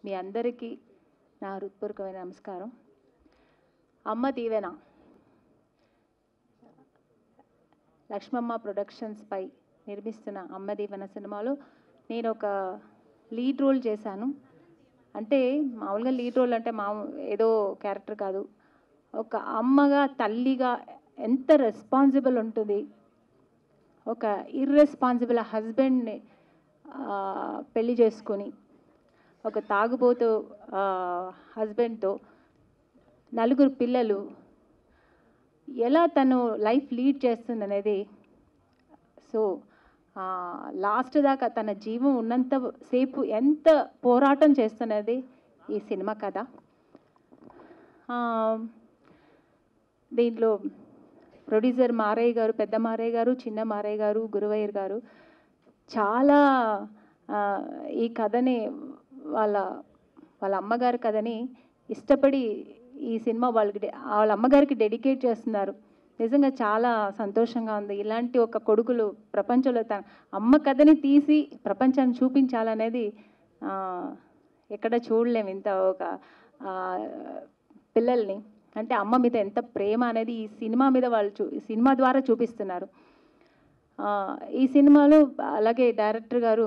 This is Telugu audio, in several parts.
మీ అందరికీ నా హృత్పూర్వకమైన నమస్కారం అమ్మ దీవెన లక్ష్మమ్మ ప్రొడక్షన్స్ పై నిర్మిస్తున్న అమ్మ దీవెన సినిమాలో నేను ఒక లీడ్ రోల్ చేశాను అంటే మామూలుగా లీడ్ రోల్ అంటే మా ఏదో క్యారెక్టర్ కాదు ఒక అమ్మగా తల్లిగా ఎంత రెస్పాన్సిబుల్ ఉంటుంది ఒక ఇర్రెస్పాన్సిబుల్ హస్బెండ్ని పెళ్లి చేసుకొని ఒక తాగుబోతు హస్బెండ్తో నలుగురు పిల్లలు ఎలా తను లైఫ్ లీడ్ చేస్తుంది అనేది సో లాస్ట్ దాకా తన జీవం ఉన్నంత సేపు ఎంత పోరాటం చేస్తున్నది ఈ సినిమా కథ ఆ, దీంట్లో ప్రొడ్యూసర్ మారయ్య గారు పెద్ద మారయ్య గారు చిన్న మారయ్య గారు గురువయ్యర్ గారు చాలా ఆ, ఈ కథని వాళ్ళ వాళ్ళ అమ్మగారి కథని ఇష్టపడి ఈ సినిమా వాళ్ళకి డె- వాళ్ళ అమ్మగారికి డెడికేట్ చేస్తున్నారు నిజంగా చాలా సంతోషంగా ఉంది ఇలాంటి ఒక కొడుకులు ప్రపంచంలో తన అమ్మ కథని తీసి ప్రపంచాన్ని చూపించాలనేది ఆ, ఎక్కడ చూడలేము ఇంత ఒక ఆ, పిల్లల్ని అంటే అమ్మ మీద ఎంత ప్రేమ అనేది ఈ సినిమా మీద వాళ్ళు చూ ఈ సినిమా ద్వారా చూపిస్తున్నారు ఆ, ఈ సినిమాలో అలాగే డైరెక్టర్ గారు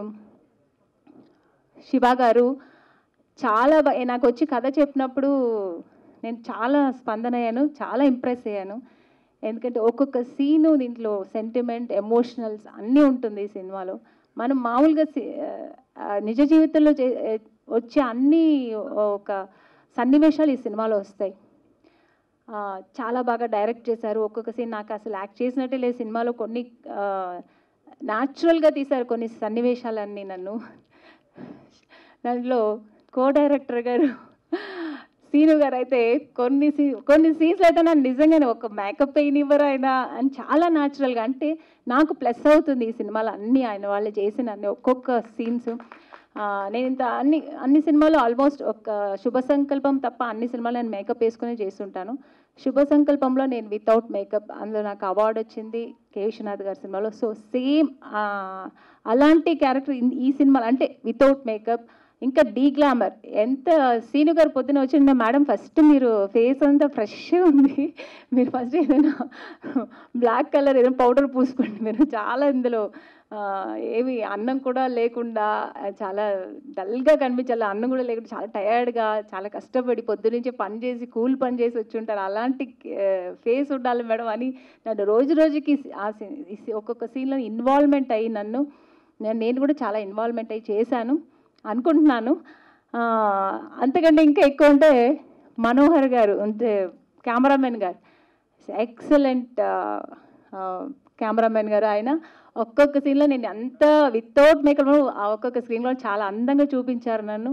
శివ గారు చాలా బా- నాకు వచ్చి కథ చెప్పినప్పుడు నేను చాలా స్పందన అయ్యాను చాలా ఇంప్రెస్ అయ్యాను ఎందుకంటే ఒక్కొక్క సీను దీంట్లో సెంటిమెంట్ ఎమోషనల్స్ అన్నీ ఉంటుంది ఈ సినిమాలో మనం మామూలుగా సి- ఆ, నిజ జీవితంలో చే వచ్చే అన్ని ఒక సన్నివేశాలు ఈ సినిమాలో వస్తాయి ఆ, చాలా బాగా డైరెక్ట్ చేశారు ఒక్కొక్క సీన్ నాకు అసలు యాక్ట్ చేసినట్టే లేదు సినిమాలో కొన్ని న్యాచురల్గా తీశారు కొన్ని సన్నివేశాలన్నీ నన్ను దాంట్లో కో డైరెక్టర్ గారు సీను గారు అయితే కొన్ని సీ కొన్ని సీన్స్లో అయితే నన్ను నిజంగానే ఒక మేకప్ వేయనివ్వరు ఆయన అని చాలా న్యాచురల్గా అంటే నాకు ప్లస్ అవుతుంది ఈ సినిమాలో అన్ని ఆయన వాళ్ళు చేసిన అన్ని ఒక్కొక్క సీన్స్ నేను ఇంత అన్ని అన్ని సినిమాలు ఆల్మోస్ట్ ఒక శుభ సంకల్పం తప్ప అన్ని సినిమాలు నేను మేకప్ వేసుకునే చేస్తుంటాను శుభ సంకల్పంలో నేను వితౌట్ మేకప్ అందులో నాకు అవార్డు వచ్చింది కే విశ్వనాథ్ గారి సినిమాలో సో సేమ్ అలాంటి క్యారెక్టర్ ఈ సినిమాలో అంటే వితౌట్ మేకప్ ఇంకా డీ గ్లామర్ ఎంత సీను గారు పొద్దున వచ్చిండే మేడం ఫస్ట్ మీరు ఫేస్ అంతా ఫ్రెష్గా ఉంది మీరు ఫస్ట్ ఏదైనా బ్లాక్ కలర్ ఏదైనా పౌడర్ పూసుకోండి మీరు చాలా ఇందులో ఆ, ఏమి అన్నం కూడా లేకుండా ఆ, చాలా డల్గా కనిపించాలి అన్నం కూడా లేకుండా చాలా టయర్డ్గా చాలా కష్టపడి పొద్దునుంచి పని చేసి కూల్ పని చేసి వచ్చి ఉంటారు అలాంటి ఫేస్ ఉండాలి మేడం అని నన్ను రోజు రోజుకి ఆ సీ- ఈ సీ- ఒక్కొక్క సీన్లో ఇన్వాల్వ్మెంట్ అయ్యి నన్ను నేను నేను కూడా చాలా ఇన్వాల్వ్మెంట్ అయ్యి చేశాను అనుకుంటున్నాను ఆ, అంతకంటే ఇంకా ఎక్కువ అంటే మనోహర్ గారు అంటే కెమెరామెన్ గారు ఎక్సలెంట్ కెమెరామెన్ గారు ఆయన ఒక్కొక్క సీన్లో నేను అంత వితౌట్ మేకప్ ఒక్కొక్క స్క్రీన్లో చాలా అందంగా చూపించారు నన్ను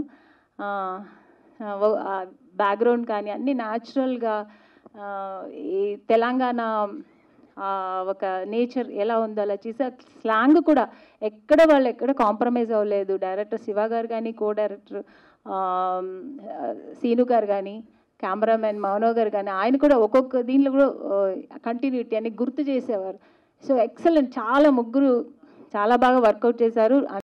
బ్యాక్గ్రౌండ్ కానీ అన్నీ న్యాచురల్గా ఈ తెలంగాణ ఆ, ఒక నేచర్ ఎలా ఉందో అలా చేసి స్లాంగ్ కూడా ఎక్కడ వాళ్ళు ఎక్కడ కాంప్రమైజ్ అవ్వలేదు డైరెక్టర్ శివ గారు కానీ కో డైరెక్టర్ సీను గారు కానీ కెమెరామెన్ మౌనో గారు కానీ ఆయన కూడా ఒక్కొక్క దీంట్లో కూడా కంటిన్యూటీ అని గుర్తు చేసేవారు సో ఎక్సలెంట్ చాలా ముగ్గురు చాలా బాగా వర్కౌట్ చేశారు